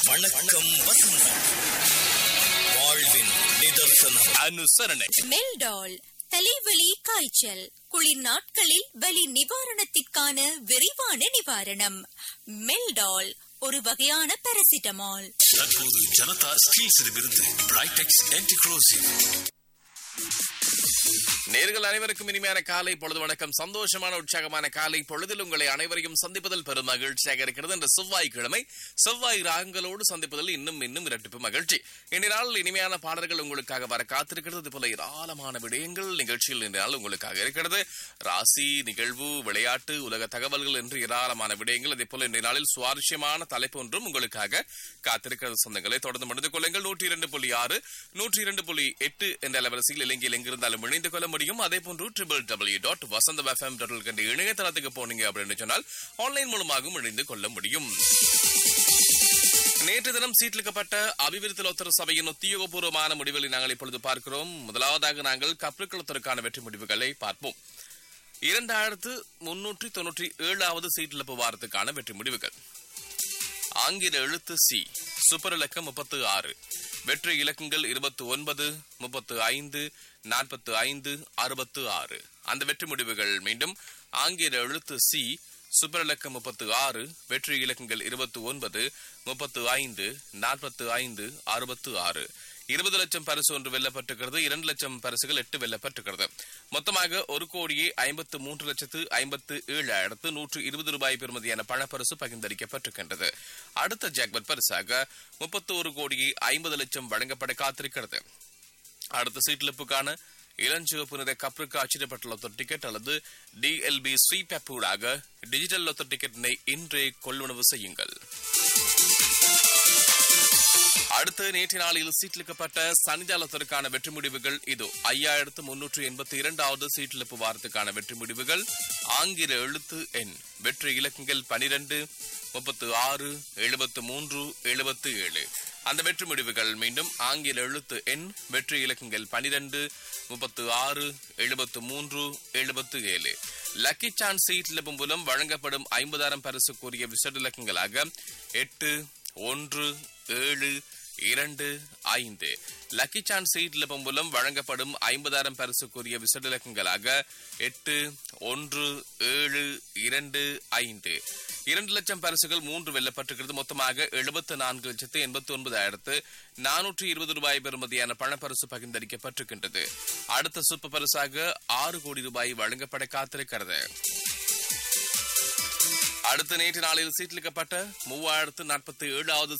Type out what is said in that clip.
வணக்கம் வசந்தம் வாழ்வின் நிதர்சனம் அனுசரணை மெல்டால் தலைவலி காய்ச்சல் குளிர் நாட்களில் வலி நிவாரணத்திற்கான விரைவான நிவாரணம் மெல்டால் ஒரு வகையான பாராசிட்டமால் தற்போது ஜனதா ஸ்டீல்ஸிடமிருந்து பிரைடெக்ஸ் ஆன்டிக்ரோசிவ் நேர்கள் அனைவருக்கும் இனிமையான காலை பொழுது வணக்கம் சந்தோஷமான உற்சாகமான காலை பொழுதில் உங்களை அனைவரையும் சந்திப்பதில் பெரும் மகிழ்ச்சியாக இருக்கிறது இந்த செவ்வாய்க்கிழமை செவ்வாய் ராகங்களோடு சந்திப்பதில் இன்னும் இன்னும் இரட்டிப்பு மகிழ்ச்சி இன்றைய நாள் இனிமையான பாடல்கள் உங்களுக்காக வர காத்திருக்கிறது இது போல ஏராளமான விடயங்கள் நிகழ்ச்சியில் இன்றைய நாள் உங்களுக்காக இருக்கிறது ராசி நிகழ்வு விளையாட்டு உலக தகவல்கள் என்று ஏராளமான விடயங்கள் அதே போல இன்றைய நாளில் சுவாரஸ்யமான தலைப்பு ஒன்றும் உங்களுக்காக காத்திருக்கிறது சொந்தங்களை தொடர்ந்து முடிந்து கொள்ளுங்கள் நூற்றி இரண்டு புள்ளி ஆறு நூற்றி இரண்டு புள்ளி எட்டு என்ற அலைவரிசையில் இலங்கையில் எங்கிருந்தாலும் இணைந்து கொள்ள முடியும் அதே போன்று triple W dot Vasantha FM dot கண்ட இணையதளத்துக்கு போனீங்க அப்படின்னு சொன்னால் ஆன்லைன் மூலமாகவும் இணைந்து கொள்ள முடியும் நேற்று தினம் சீட்லிக்கப்பட்ட அபிவிருத்தி லோத்தர் சபையின் உத்தியோகபூர்வமான முடிவுகளை நாங்கள் இப்பொழுது பார்க்கிறோம் முதலாவதாக நாங்கள் கப்ரிக்குளத்திற்கான வெற்றி முடிவுகளை பார்ப்போம் இரண்டாயிரத்து முன்னூற்றி தொன்னூற்றி ஏழாவது சீட்டிழப்பு வாரத்துக்கான வெற்றி முடிவுகள் ஆங்கில எழுத்து சி சூப்பர் இலக்கம் முப்பத்து ஆறு வெற்றி இலக்கங்கள் இருபத்தி ஒன்பது முப்பத்து ஐந்து நாற்பத்து ஐந்து அறுபத்து ஆறு அந்த வெற்றி முடிவுகள் மீண்டும் ஆங்கில எழுத்து சி சூப்பர் இலக்கம் முப்பத்து ஆறு வெற்றி இலக்கங்கள் இருபத்தி ஒன்பது முப்பத்து ஐந்து நாற்பத்து ஐந்து அறுபத்து ஆறு இருபது லட்சம் பரிசு ஒன்று வெல்லப்பட்டிருக்கிறது இரண்டு லட்சம் பரிசுகள் எட்டு வெல்லப்பட்டிருக்கிறது மொத்தமாக ஒரு கோடியே ஐம்பத்து மூன்று லட்சத்து ஐம்பத்து ஏழாயிரத்து நூற்று இருபது ரூபாய் பெறுமதியான பணப்பரிசு பகிர்ந்தளிக்கப்பட்டிருக்கின்றது அடுத்த ஜாக்பட் பரிசாக முப்பத்து ஒரு கோடியே ஐம்பது லட்சம் வழங்கப்பட காத்திருக்கிறது அடுத்த சீட்லிப்புக்கான இளஞ்சிவப்பு நிற கப்ருக்கு அச்சிடப்பட்ட லொத்தர் டிக்கெட் அல்லது டிஎல்பி ஸ்வீப் ஊடாக டிஜிட்டல் லொத்தர் டிக்கெட்டினை இன்றே கொள்வனவு செய்யுங்கள் அடுத்து நேற்று நாளில் சீட்லிக்கப்பட்ட சனிஜாலத்திற்கான வெற்றி முடிவுகள் இது ஐயாயிரத்து முன்னூற்று எண்பத்தி இரண்டாவது சீட்டிழப்பு வாரத்துக்கான வெற்றி முடிவுகள் ஆங்கில எழுத்து எண் வெற்றி இலக்கங்கள் பனிரெண்டு முப்பத்து ஆறு எழுபத்து மூன்று எழுபத்து ஏழு அந்த வெற்றி முடிவுகள் மீண்டும் ஆங்கில எழுத்து எண் வெற்றி இலக்கங்கள் பனிரெண்டு முப்பத்து ஆறு எழுபத்து மூன்று எழுபத்து ஏழு லக்கி சான்ஸ் சீட்லிப்பு மூலம் வழங்கப்படும் ஐம்பதாயிரம் பரிசுக்குரிய விசேட இலக்கங்களாக எட்டு ஒன்று ஏழு இரண்டு ஐந்து லக்கி சான்ஸ் சீட்லிப்பு மூலம் வழங்கப்படும் ஐம்பதாயிரம் பரிசுக்குரிய விசேட இலக்கங்களாக எட்டு ஒன்று ஏழு இரண்டு ஐந்து இரண்டு லட்சம் பரிசுகள் மூன்று வெல்லப்பட்டிருக்கிறது மொத்தமாக எழுபத்து நான்கு லட்சத்து எண்பத்தி ஒன்பதாயிரத்து நானூற்றி இருபது ரூபாய் பெறுமதியான பணப்பரிசு பகிர்ந்தளிக்கப்பட்டிருக்கின்றது அடுத்த சூப்பர் பரிசாக ஆறு கோடி ரூபாய் வழங்கப்பட காத்திருக்கிறது அடுத்த நேற்று நாளில் சீட்லிக்கப்பட்ட மூவாயிரத்து நாற்பத்தி ஏழாவது